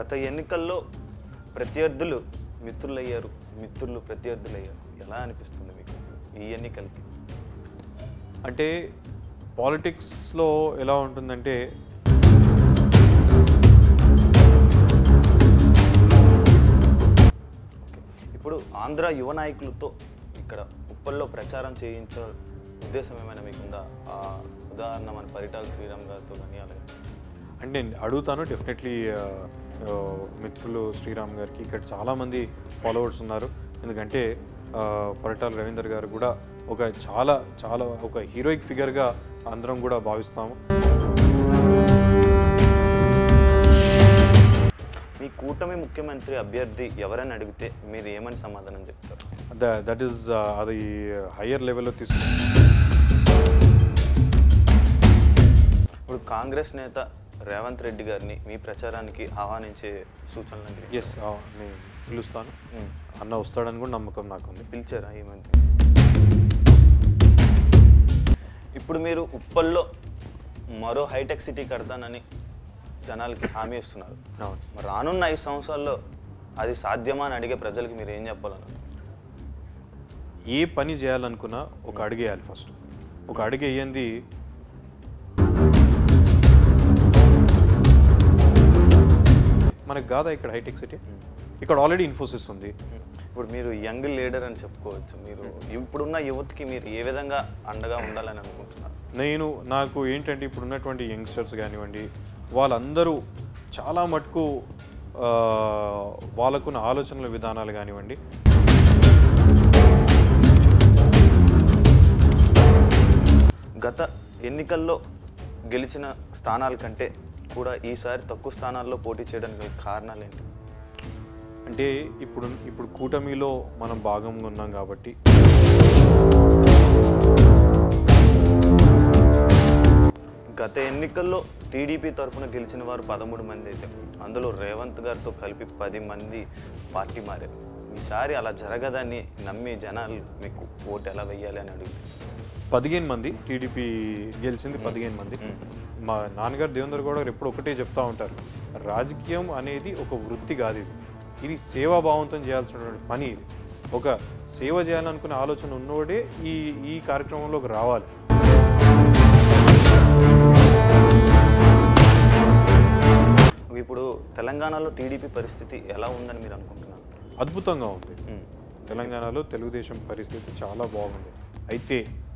గత ఎన్నికల్లో ప్రత్యర్థులు మిత్రులయ్యారు మిత్రులు ప్రత్యర్థులయ్యారు ఎలా అనిపిస్తుంది మీకు ఈ ఎన్నికలకి అంటే పాలిటిక్స్లో ఎలా ఉంటుందంటే ఓకే ఇప్పుడు ఆంధ్ర యువ నాయకులతో ఇక్కడ ఉప్పల్లో ప్రచారం చేయించ ఉద్దేశం ఏమైనా మీకుందా ఆ ఉదాహరణ మన పరిటాల శ్రీరామ్ గారితో కానీ అలాగే అంటే నేను అడుగుతాను డెఫినెట్లీ మిత్రులు శ్రీరామ్ గారికి ఇక్కడ చాలామంది ఫాలోవర్స్ ఉన్నారు ఎందుకంటే ఆ, పరిటాల రవీందర్ గారు కూడా ఒక చాలా చాలా ఒక హీరోయిక్ ఫిగర్గా అందరం కూడా భావిస్తాము మీ కూటమి ముఖ్యమంత్రి అభ్యర్థి ఎవరని అడిగితే మీరు ఏమని సమాధానం చెప్తారు ద దట్ ఈస్ అది హయ్యర్ లెవెల్లో తీసుకు ఇప్పుడు కాంగ్రెస్ నేత రేవంత్ రెడ్డి గారిని మీ ప్రచారానికి ఆహ్వానించే సూచనలు అంటే ఎస్ నేను పిలుస్తాను ఉమ్. అన్న వస్తాడని కూడా నమ్మకం నాకుంది పిలిచారా ఈ మధ్య ఇప్పుడు మీరు ఉప్పల్లో మరో హైటెక్ సిటీ కడతానని జనాలకి హామీ ఇస్తున్నారు అవును మరి రానున్న ఐదు సంవత్సరాల్లో అది సాధ్యమా అని అడిగే ప్రజలకి మీరు ఏం చెప్పాలన్నారు ఏ పని చేయాలనుకున్నా ఒక అడుగు వేయాలి ఫస్ట్ ఒక అడుగు వేయంది మనకు కాదా ఇక్కడ హైటెక్ సిటీ ఇక్కడ ఆల్రెడీ ఇన్ఫోసిస్ ఉంది ఇప్పుడు మీరు యంగ్ లీడర్ అని చెప్పుకోవచ్చు మీరు ఇప్పుడున్న యువతకి మీరు ఏ విధంగా అండగా ఉండాలని అనుకుంటున్నారు నేను నాకు ఏంటంటే ఇప్పుడు ఉన్నటువంటి యంగ్స్టర్స్ కానివ్వండి వాళ్ళందరూ చాలా మటుకు ఆ, వాళ్ళకున్న ఆలోచనల విధానాలు కానివ్వండి గత ఎన్నికల్లో గెలిచిన స్థానాల కంటే కూడా ఈసారి తక్కువ స్థానాల్లో పోటీ చేయడానికి గల కారణాలు ఏంటి అంటే ఇప్పుడు ఇప్పుడు కూటమిలో మనం భాగంగా ఉన్నాం కాబట్టి గత ఎన్నికల్లో టీడీపీ తరఫున గెలిచిన వారు పదమూడు మంది అయితే అందులో రేవంత్ గారితో కలిపి పది మంది పార్టీ మారారు ఈసారి అలా జరగదని నమ్మి జనాలు మీకు ఓటు ఎలా వెయ్యాలి అని అడుగుతారు పదిహేను మంది టీడీపీ గెలిచింది పదిహేను మంది మా నాన్నగారు దేవేంద్ర గౌడ గారు ఎప్పుడు ఒకటే చెప్తా ఉంటారు రాజకీయం అనేది ఒక వృత్తి కాదు ఇది ఇది సేవాభావంతో చేయాల్సినటువంటి పని ఇది ఒక సేవ చేయాలనుకునే ఆలోచన ఉన్నోడే ఈ ఈ కార్యక్రమంలోకి రావాలి ఇప్పుడు తెలంగాణలో టీడీపీ పరిస్థితి ఎలా ఉందని మీరు అనుకుంటున్నారు అద్భుతంగా ఉంది ఉమ్. తెలంగాణలో తెలుగుదేశం పరిస్థితి చాలా బాగుంది అయితే